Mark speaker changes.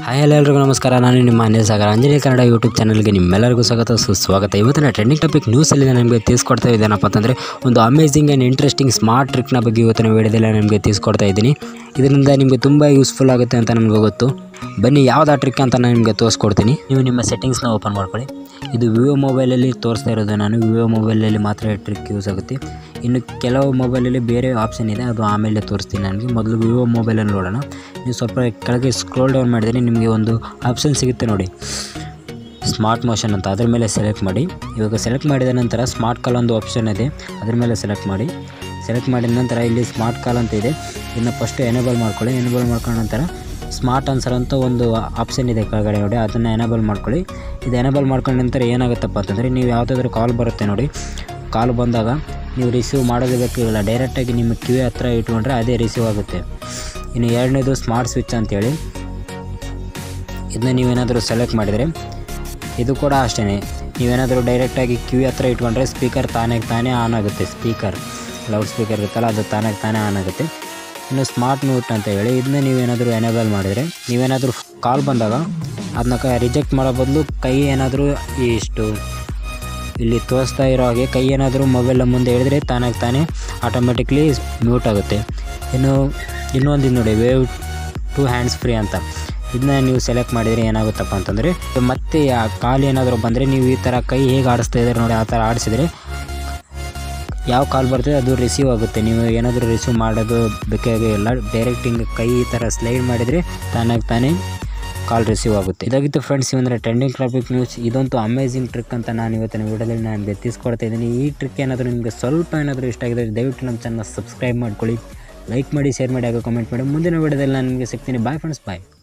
Speaker 1: hi hello ಎಲ್ರಿಗೂ ನಮಸ್ಕಾರ ನಾನು ನಿಮ್ಮ ಅನಿಲ್ ಸಾಗರ್ ಅಂಜಲಿ ಕನ್ನಡ ಯೂಟ್ಯೂಬ್ ಚಾನಲ್ಗೆ ನಿಮ್ಮೆಲ್ಲರಿಗೂ ಸ್ವಾಗತ ಸುಸ್ವಾಗತ ಇವತ್ತಿನ ಟ್ರೆಂಡಿಂಗ್ ಟಾಪಿಕ್ ನ್ಯೂಸಲ್ಲಿ ನಾನು ನಿಮಗೆ ತಿಳಿಸ್ಕೊಡ್ತಾ ಇದ್ದೇನಪ್ಪ ಅಂತಂದರೆ ಒಂದು ಅಮೇಝಿಂಗ್ ಆ್ಯಂಡ್ ಇಂಟ್ರೆಸ್ಟಿಂಗ್ ಸ್ಮಾರ್ಟ್ ಟ್ರಿಕ್ನ ಬಗ್ಗೆ ಇವತ್ತಿನ ವಿಡಿಯೋದಲ್ಲಿ ನಾನು ನಿಮಗೆ ತಿಳಿಸ್ಕೊಡ್ತಾ ಇದ್ದೀನಿ ಇದರಿಂದ ನಿಮಗೆ ತುಂಬ ಯೂಸ್ಫುಲ್ ಆಗುತ್ತೆ ಅಂತ ನನಗೆ ಗೊತ್ತು ಬನ್ನಿ ಯಾವ್ದು ಆ ಟ್ರಿಕ್ ಅಂತ ನಾನು ನಿಮಗೆ ತೋರಿಸ್ಕೊಡ್ತೀನಿ ನೀವು ನಿಮ್ಮ ಸೆಟ್ಟಿಂಗ್ಸ್ನ ಓಪನ್ ಮಾಡ್ಕೊಳ್ಳಿ ಇದು ವಿವೋ ಮೊಬೈಲಲ್ಲಿ ತೋರಿಸ್ತಾ ಇರೋದು ನಾನು ವಿವೋ ಮೊಬೈಲಲ್ಲಿ ಮಾತ್ರ ಟ್ರಿಕ್ ಯೂಸ್ ಆಗುತ್ತೆ ಇನ್ನು ಕೆಲವು ಮೊಬೈಲಲ್ಲಿ ಬೇರೆ ಆಪ್ಷನ್ ಇದೆ ಅದು ಆಮೇಲೆ ತೋರಿಸ್ತೀನಿ ನನಗೆ ಮೊದಲು ವಿವೋ ಮೊಬೈಲಲ್ಲಿ ನೋಡೋಣ ನೀವು ಸ್ವಲ್ಪ ಕೆಳಗೆ ಸ್ಕ್ರೋಲ್ ಡೌನ್ ಮಾಡಿದರೆ ನಿಮಗೆ ಒಂದು ಆಪ್ಷನ್ ಸಿಗುತ್ತೆ ನೋಡಿ ಸ್ಮಾರ್ಟ್ ಮೋಷನ್ ಅಂತ ಅದ್ರ ಮೇಲೆ ಸೆಲೆಕ್ಟ್ ಮಾಡಿ ಇವಾಗ ಸೆಲೆಕ್ಟ್ ಮಾಡಿದ ನಂತರ ಸ್ಮಾರ್ಟ್ ಕಾಲ್ ಒಂದು ಆಪ್ಷನ್ ಇದೆ ಅದ್ರ ಮೇಲೆ ಸೆಲೆಕ್ಟ್ ಮಾಡಿ ಸೆಲೆಕ್ಟ್ ಮಾಡಿದ ನಂತರ ಇಲ್ಲಿ ಸ್ಮಾರ್ಟ್ ಕಾಲ್ ಅಂತ ಇದೆ ಇನ್ನು ಫಸ್ಟು ಎನೇಬಲ್ ಮಾಡ್ಕೊಳ್ಳಿ ಎನೇಬಲ್ ಮಾಡ್ಕೊಂಡ ನಂತರ ಸ್ಮಾರ್ಟ್ ಆನ್ಸರ್ ಅಂತ ಒಂದು ಆಪ್ಷನ್ ಇದೆ ಕೆಳಗಡೆ ನೋಡಿ ಅದನ್ನು ಎನೇಬಲ್ ಮಾಡ್ಕೊಳ್ಳಿ ಇದು ಎನೇಬಲ್ ಮಾಡ್ಕೊಂಡ ನಂತರ ಏನಾಗುತ್ತಪ್ಪ ಅಂತಂದರೆ ನೀವು ಯಾವುದಾದ್ರೂ ಕಾಲ್ ಬರುತ್ತೆ ನೋಡಿ ಕಾಲ್ ಬಂದಾಗ ನೀವು ರಿಸೀವ್ ಮಾಡೋದು ಬೇಕಿಲ್ಲ ಡೈರೆಕ್ಟಾಗಿ ನಿಮ್ಮ ಕಿವಿ ಹತ್ರ ಇಟ್ಕೊಂಡ್ರೆ ಅದೇ ರಿಸೀವ್ ಆಗುತ್ತೆ ಇನ್ನು ಎರಡನೇದು ಸ್ಮಾರ್ಟ್ ಸ್ವಿಚ್ ಅಂತೇಳಿ ಇದನ್ನ ನೀವೇನಾದರೂ ಸೆಲೆಕ್ಟ್ ಮಾಡಿದರೆ ಇದು ಕೂಡ ಅಷ್ಟೇ ನೀವೇನಾದರೂ ಡೈರೆಕ್ಟಾಗಿ ಕಿವಿ ಹತ್ರ ಇಟ್ಕೊಂಡ್ರೆ ಸ್ಪೀಕರ್ ತಾನೇ ತಾನೇ ಆನ್ ಆಗುತ್ತೆ ಸ್ಪೀಕರ್ ಲೌಡ್ ಸ್ಪೀಕರ್ ಇರುತ್ತಲ್ಲ ಅದು ತಾನೇ ತಾನೇ ಆನ್ ಆಗುತ್ತೆ ಇನ್ನು ಸ್ಮಾರ್ಟ್ ಮ್ಯೂಟ್ ಅಂತ ಹೇಳಿ ಇದನ್ನ ನೀವೇನಾದರೂ ಎನೇಬಲ್ ಮಾಡಿದರೆ ನೀವೇನಾದರೂ ಕಾಲ್ ಬಂದಾಗ ಅದನ್ನ ಕ ರಿಜೆಕ್ಟ್ ಮಾಡೋ ಬದಲು ಕೈ ಏನಾದರೂ ಇಷ್ಟು ಇಲ್ಲಿ ತೋರಿಸ್ತಾ ಇರೋ ಹಾಗೆ ಕೈ ಏನಾದರೂ ಮೊಬೈಲ್ ಮುಂದೆ ಹೇಳಿದ್ರೆ ತಾನಾಗಿ ತಾನೇ ಆಟೋಮೆಟಿಕ್ಲಿ ಮ್ಯೂಟ್ ಆಗುತ್ತೆ ಇನ್ನು ಇನ್ನೊಂದು ನೋಡಿ ವೇವ್ ಟು ಹ್ಯಾಂಡ್ಸ್ ಫ್ರೀ ಅಂತ ಇದನ್ನ ನೀವು ಸೆಲೆಕ್ಟ್ ಮಾಡಿದರೆ ಏನಾಗುತ್ತಪ್ಪ ಅಂತಂದರೆ ಮತ್ತೆ ಆ ಕಾಲ್ ಏನಾದರೂ ಬಂದರೆ ನೀವು ಈ ಥರ ಕೈ ಹೇಗೆ ಆಡಿಸ್ತಾ ಇದ್ದಾರೆ ನೋಡಿ ಆ ಥರ ಆಡಿಸಿದರೆ ಯಾವ ಕಾಲ್ ಬರ್ತದೆ ಅದು ರಿಸೀವ್ ಆಗುತ್ತೆ ನೀವು ಏನಾದರೂ ರಿಸೀವ್ ಮಾಡೋದು ಬೇಕಾಗೇ ಇಲ್ಲ ಡೈರೆಕ್ಟ್ ಹಿಂಗೆ ಕೈ ಈ ಥರ ಸ್ಲೈಡ್ ಮಾಡಿದರೆ ತಾನಾಗಿ ತಾನೇ ಕಾಲ್ ರಿಸೀವ್ ಆಗುತ್ತೆ ಇದಾಗಿತ್ತು ಫ್ರೆಂಡ್ಸ್ ಇವಂದರೆ ಟ್ರೆಂಡಿಂಗ್ ಟಾಪಿಕ್ ನ್ಯೂಸ್ ಇದಂತೂ ಅಮೇಝಿಂಗ್ ಟ್ರಿಕ್ ಅಂತ ನಾನು ಇವತ್ತಿನ ವಿಡಿಯೋದಲ್ಲಿ ನಾನು ನಿಮಗೆ ತಿಳಿಸ್ಕೊಡ್ತಾ ಇದ್ದೀನಿ ಈ ಟ್ರಿಕ್ ಏನಾದರೂ ನಿಮಗೆ ಸ್ವಲ್ಪ ಏನಾದರೂ ಇಷ್ಟ ಆಗಿದೆ ದಯವಿಟ್ಟು ನಮ್ಮ ಚಾನಲ್ ಸಬ್ಸ್ಕ್ರೈಬ್ ಮಾಡ್ಕೊಳ್ಳಿ ಲೈಕ್ ಮಾಡಿ ಶೇರ್ ಮಾಡಿ ಹಾಗೂ ಕಮೆಂಟ್ ಮಾಡಿ ಮುಂದಿನ ವಿಡಿಯೋದಲ್ಲಿ ನಾನು ನಿಮಗೆ ಸಿಗ್ತೀನಿ ಬಾಯ್ ಫ್ರೆಂಡ್ಸ್ ಬಾಯ್